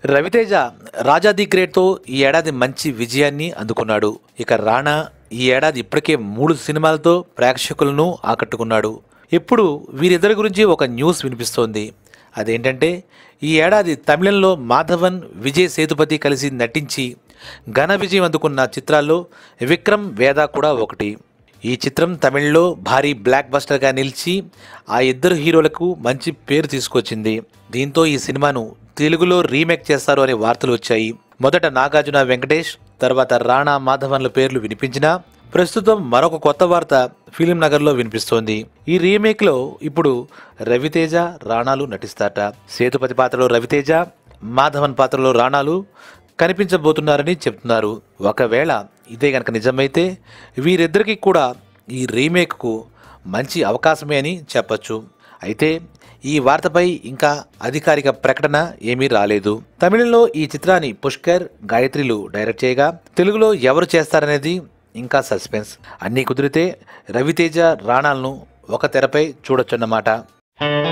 రవితేజ రాజా the గ్రేట్తో ఈ ఏడాది మంచి విజయాన్ని అందుకున్నాడు ఇక రాణా ఈ ఏడాది ఇప్పటికే మూడు సినిమాలతో ప్రేక్షకులను ఆకట్టుకున్నాడు ఇప్పుడు వీరిద్దరి గురించి ఒక న్యూస్ వినిపిస్తోంది అదేంటంటే ఈ ఏడాది తమిళంలో మాధవన్ విజయ్ సేతుపతి కలిసి నటించి ఘన విజయం అందుకున్న చిత్రాల్లో విక్రమ్ వేద కూడా ఒకటి ఈ చిత్రం తమిళ్లో భారీ బ్లాక్ బస్టర్గా నిలిచి ఆ ఇద్దరు హీరోలకు మంచి పేరు తీసుకొచ్చింది దీంతో ఈ సినిమాను తెలుగులో రీమేక్ చేస్తారు అనే వార్తలు వచ్చాయి మొదట నాగార్జున వెంకటేష్ తర్వాత రాణా మాధవన్ల పేర్లు వినిపించినా ప్రస్తుతం మరొక కొత్త వార్త ఫిలిం నగర్లో వినిపిస్తోంది ఈ రీమేక్లో ఇప్పుడు రవితేజ రాణాలు నటిస్తారట సేతుపతి పాత్రలో రవితేజ మాధవన్ పాత్రలో రాణాలు కనిపించబోతున్నారని చెప్తున్నారు ఒకవేళ ఇదే కనుక నిజమైతే వీరిద్దరికీ కూడా ఈ రీమేక్కు మంచి అవకాశమే అని చెప్పచ్చు అయితే ఈ వార్తపై ఇంకా అధికారిక ప్రకటన ఏమీ రాలేదు తమిళంలో ఈ చిత్రాన్ని పుష్కర్ గాయత్రిలు డైరెక్ట్ చేయగా తెలుగులో ఎవరు చేస్తారనేది ఇంకా సస్పెన్స్ అన్నీ కుదిరితే రవితేజ రాణాలను ఒక తెరపై చూడొచ్చన్నమాట